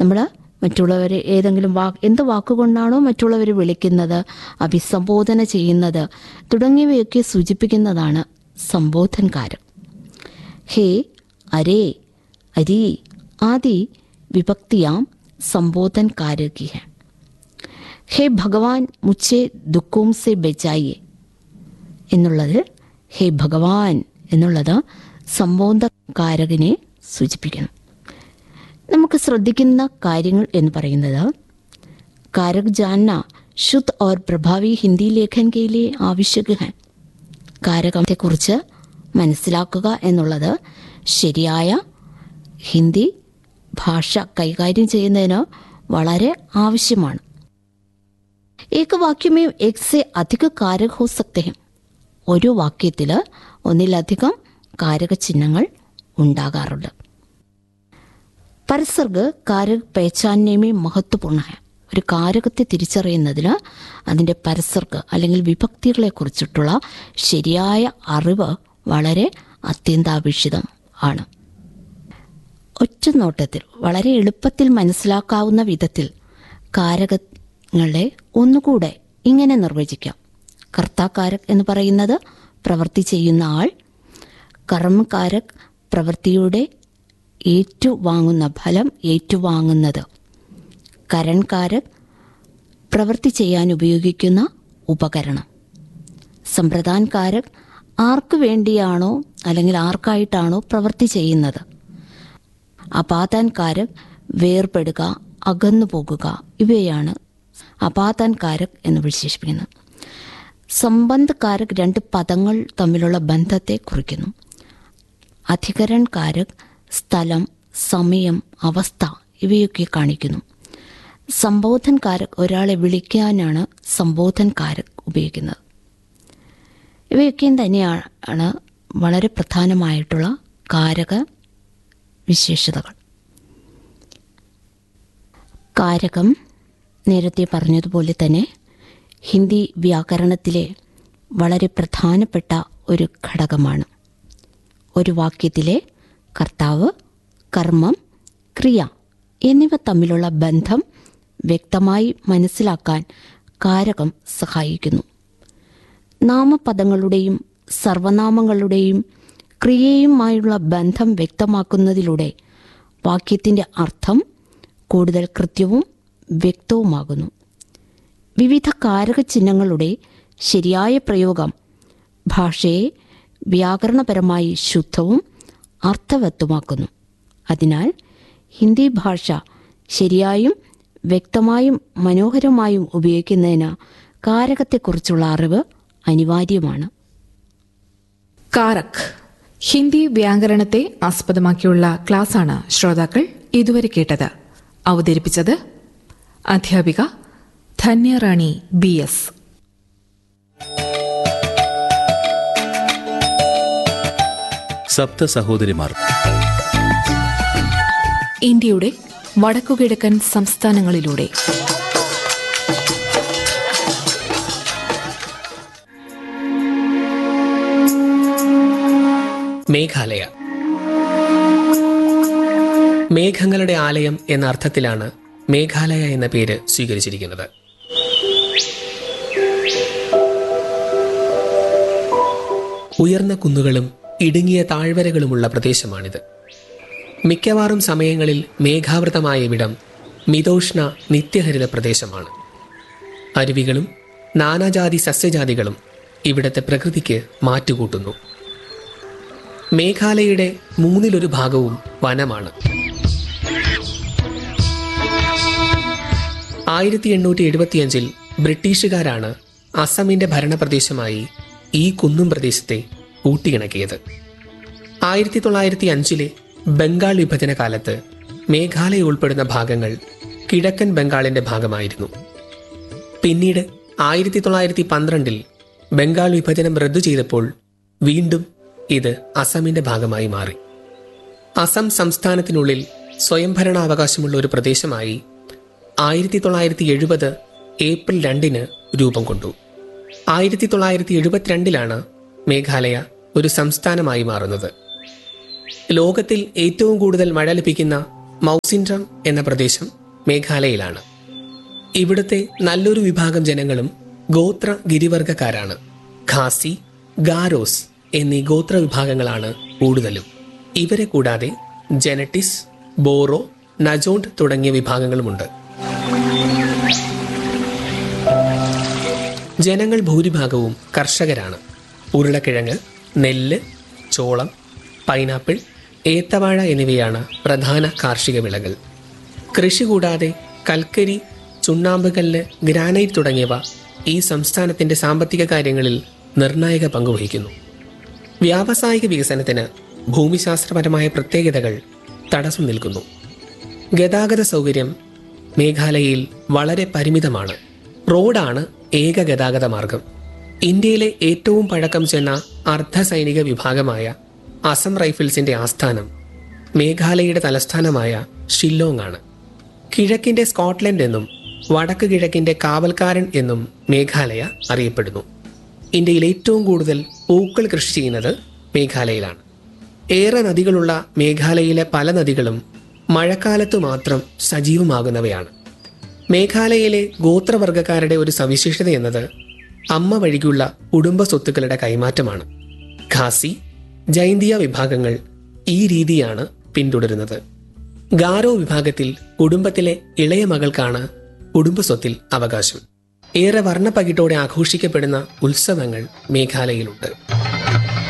നമ്മൾ മറ്റുള്ളവരെ ഏതെങ്കിലും വാക്ക് എന്ത് വാക്കുകൊണ്ടാണോ മറ്റുള്ളവർ വിളിക്കുന്നത് അഭിസംബോധന ചെയ്യുന്നത് തുടങ്ങിയവയൊക്കെ സൂചിപ്പിക്കുന്നതാണ് സംബോധൻകാരം ഹേ അരേ അരി ആദി വിഭക്തിയാം സംബോധൻ കാരകി है ഹേ ഭഗവാൻ മുച്ചെ ദുഃഖവും സെ ബെച്ചായിയെ എന്നുള്ളത് ഹേ ഭഗവാൻ എന്നുള്ളത് സംബോധകാരകനെ സൂചിപ്പിക്കണം നമുക്ക് ശ്രദ്ധിക്കുന്ന കാര്യങ്ങൾ എന്ന് പറയുന്നത് കാരക് ജാന ശുദ്ധ और പ്രഭാവി ഹിന്ദി ലേഖൻ के लिए आवश्यक है കാരകത്തെക്കുറിച്ച് മനസ്സിലാക്കുക എന്നുള്ളത് ശരിയായ ഹിന്ദി ഭാഷ കൈകാര്യം ചെയ്യുന്നതിന് വളരെ ആവശ്യമാണ് ഏക വാക്യമേ എക് സെ അധിക കാരക് ഹോ സക്തെ ഹെ ഒരു വാക്യത്തിൽ ഒന്നിലധികം കാരക ചിഹ്നങ്ങൾ ഉണ്ടാകാറുണ്ട് പരസർഗ് കാരക് പേച്ചാന്യമേ മഹത്വപൂർണ്ണ ഹെ ഒരു കാരകത്തെ തിരിച്ചറിയുന്നതിന് അതിൻ്റെ പരസർഗ് അല്ലെങ്കിൽ വിഭക്തികളെ കുറിച്ചിട്ടുള്ള ശരിയായ അറിവ് വളരെ അത്യന്താപേക്ഷിതം ആണ് ഒറ്റ നോട്ടത്തിൽ വളരെ എളുപ്പത്തിൽ മനസ്സിലാക്കാവുന്ന വിധത്തിൽ കാരകങ്ങളെ ഒന്നുകൂടെ ഇങ്ങനെ നിർവചിക്കാം കർത്താകാരക് എന്ന് പറയുന്നത് പ്രവൃത്തി ചെയ്യുന്ന ആൾ കർമ്മകാരക് പ്രവൃത്തിയുടെ ഏറ്റുവാങ്ങുന്ന ഫലം ഏറ്റുവാങ്ങുന്നത് കരൺകാരക് പ്രവൃത്തി ചെയ്യാൻ ഉപയോഗിക്കുന്ന ഉപകരണം സമ്പ്രദാൻകാരക് ആർക്കു വേണ്ടിയാണോ അല്ലെങ്കിൽ ആർക്കായിട്ടാണോ പ്രവൃത്തി ചെയ്യുന്നത് അപാതാൻകാരക് വേർപെടുക അകന്നു പോകുക ഇവയാണ് അപാതാൻകാരക് എന്ന് വിശേഷിപ്പിക്കുന്നത് സംബന്ധകാരക് രണ്ട് പദങ്ങൾ തമ്മിലുള്ള ബന്ധത്തെ കുറിക്കുന്നു അധികരൺകാരക് സ്ഥലം സമയം അവസ്ഥ ഇവയൊക്കെ കാണിക്കുന്നു സംബോധൻകാരക് ഒരാളെ വിളിക്കാനാണ് സംബോധൻകാരക് ഉപയോഗിക്കുന്നത് ഇവയൊക്കെയും തന്നെയാണ് വളരെ പ്രധാനമായിട്ടുള്ള കാരക വിശേഷതകൾ കാരകം നേരത്തെ പറഞ്ഞതുപോലെ തന്നെ ഹിന്ദി വ്യാകരണത്തിലെ വളരെ പ്രധാനപ്പെട്ട ഒരു ഘടകമാണ് ഒരു വാക്യത്തിലെ കർത്താവ് കർമ്മം ക്രിയ എന്നിവ തമ്മിലുള്ള ബന്ധം വ്യക്തമായി മനസ്സിലാക്കാൻ കാരകം സഹായിക്കുന്നു നാമപദങ്ങളുടെയും സർവനാമങ്ങളുടെയും ക്രിയയുമായുള്ള ബന്ധം വ്യക്തമാക്കുന്നതിലൂടെ വാക്യത്തിൻ്റെ അർത്ഥം കൂടുതൽ കൃത്യവും വ്യക്തവുമാകുന്നു വിവിധ കാരക ചിഹ്നങ്ങളുടെ ശരിയായ പ്രയോഗം ഭാഷയെ വ്യാകരണപരമായി ശുദ്ധവും അർത്ഥവത്തുമാക്കുന്നു അതിനാൽ ഹിന്ദി ഭാഷ ശരിയായും വ്യക്തമായും മനോഹരമായും ഉപയോഗിക്കുന്നതിന് കാരകത്തെക്കുറിച്ചുള്ള അറിവ് അനിവാര്യമാണ് കാരക് ഹിന്ദി വ്യാകരണത്തെ ആസ്പദമാക്കിയുള്ള ക്ലാസ്സാണ് ശ്രോതാക്കൾ ഇതുവരെ കേട്ടത് അവതരിപ്പിച്ചത് അധ്യാപിക ധന്യറാണി ബി എസ് സപ്ത സഹോദരിമാർ ഇന്ത്യയുടെ വടക്കുകിഴക്കൻ സംസ്ഥാനങ്ങളിലൂടെ മേഘാലയ മേഘങ്ങളുടെ ആലയം എന്ന അർത്ഥത്തിലാണ് മേഘാലയ എന്ന പേര് സ്വീകരിച്ചിരിക്കുന്നത് ഉയർന്ന കുന്നുകളും ഇടുങ്ങിയ താഴ്വരകളുമുള്ള പ്രദേശമാണിത് മിക്കവാറും സമയങ്ങളിൽ മേഘാവൃതമായ ഇവിടം മിതോഷ്ണ നിത്യഹരിത പ്രദേശമാണ് അരുവികളും നാനാജാതി സസ്യജാതികളും ഇവിടത്തെ പ്രകൃതിക്ക് മാറ്റുകൂട്ടുന്നു മേഘാലയയുടെ മൂന്നിലൊരു ഭാഗവും വനമാണ് ആയിരത്തി എണ്ണൂറ്റി എഴുപത്തിയഞ്ചിൽ ബ്രിട്ടീഷുകാരാണ് അസമിന്റെ ഭരണപ്രദേശമായി ഈ കുന്നും പ്രദേശത്തെ കൂട്ടിയിണക്കിയത് ആയിരത്തി തൊള്ളായിരത്തി അഞ്ചിലെ ബംഗാൾ വിഭജന കാലത്ത് മേഘാലയ ഉൾപ്പെടുന്ന ഭാഗങ്ങൾ കിഴക്കൻ ബംഗാളിന്റെ ഭാഗമായിരുന്നു പിന്നീട് ആയിരത്തി തൊള്ളായിരത്തി പന്ത്രണ്ടിൽ ബംഗാൾ വിഭജനം റദ്ദു ചെയ്തപ്പോൾ വീണ്ടും ഇത് അസമിന്റെ ഭാഗമായി മാറി അസം സംസ്ഥാനത്തിനുള്ളിൽ സ്വയംഭരണാവകാശമുള്ള ഒരു പ്രദേശമായി ആയിരത്തി തൊള്ളായിരത്തി എഴുപത് ഏപ്രിൽ രണ്ടിന് രൂപം കൊണ്ടു ആയിരത്തി തൊള്ളായിരത്തി എഴുപത്തിരണ്ടിലാണ് മേഘാലയ ഒരു സംസ്ഥാനമായി മാറുന്നത് ലോകത്തിൽ ഏറ്റവും കൂടുതൽ മഴ ലഭിക്കുന്ന മൗസിൻഡ്രം എന്ന പ്രദേശം മേഘാലയയിലാണ് ഇവിടുത്തെ നല്ലൊരു വിഭാഗം ജനങ്ങളും ഗോത്ര ഗിരിവർഗക്കാരാണ് ഖാസി ഗാരോസ് എന്നീ ഗോത്ര വിഭാഗങ്ങളാണ് കൂടുതലും ഇവരെ കൂടാതെ ജനറ്റിസ് ബോറോ നജോണ്ട് തുടങ്ങിയ വിഭാഗങ്ങളുമുണ്ട് ജനങ്ങൾ ഭൂരിഭാഗവും കർഷകരാണ് ഉരുളക്കിഴങ്ങ് നെല്ല് ചോളം പൈനാപ്പിൾ ഏത്തവാഴ എന്നിവയാണ് പ്രധാന കാർഷിക വിളകൾ കൃഷി കൂടാതെ കൽക്കരി ചുണ്ണാമ്പുകല്ല് ഗ്രാനൈറ്റ് തുടങ്ങിയവ ഈ സംസ്ഥാനത്തിന്റെ സാമ്പത്തിക കാര്യങ്ങളിൽ നിർണായക പങ്കുവഹിക്കുന്നു വ്യാവസായിക വികസനത്തിന് ഭൂമിശാസ്ത്രപരമായ പ്രത്യേകതകൾ തടസ്സം നിൽക്കുന്നു ഗതാഗത സൗകര്യം മേഘാലയയിൽ വളരെ പരിമിതമാണ് റോഡാണ് ഏക ഗതാഗത മാർഗം ഇന്ത്യയിലെ ഏറ്റവും പഴക്കം ചെന്ന അർദ്ധ സൈനിക വിഭാഗമായ അസം റൈഫിൾസിന്റെ ആസ്ഥാനം മേഘാലയയുടെ തലസ്ഥാനമായ ഷില്ലോങ് ആണ് കിഴക്കിന്റെ സ്കോട്ട്ലൻഡ് എന്നും വടക്ക് കിഴക്കിന്റെ കാവൽക്കാരൻ എന്നും മേഘാലയ അറിയപ്പെടുന്നു ഇന്ത്യയിൽ ഏറ്റവും കൂടുതൽ പൂക്കൾ കൃഷി ചെയ്യുന്നത് മേഘാലയയിലാണ് ഏറെ നദികളുള്ള മേഘാലയയിലെ പല നദികളും മഴക്കാലത്ത് മാത്രം സജീവമാകുന്നവയാണ് മേഘാലയയിലെ ഗോത്രവർഗക്കാരുടെ ഒരു സവിശേഷത എന്നത് അമ്മ വഴിക്കുള്ള കുടുംബ സ്വത്തുക്കളുടെ കൈമാറ്റമാണ് ഖാസി ജൈന്തിയ വിഭാഗങ്ങൾ ഈ രീതിയാണ് പിന്തുടരുന്നത് ഗാരോ വിഭാഗത്തിൽ കുടുംബത്തിലെ ഇളയ മകൾക്കാണ് കുടുംബസ്വത്തിൽ അവകാശം ഏറെ വർണ്ണപ്പകിട്ടോടെ ആഘോഷിക്കപ്പെടുന്ന ഉത്സവങ്ങൾ മേഘാലയയിലുണ്ട്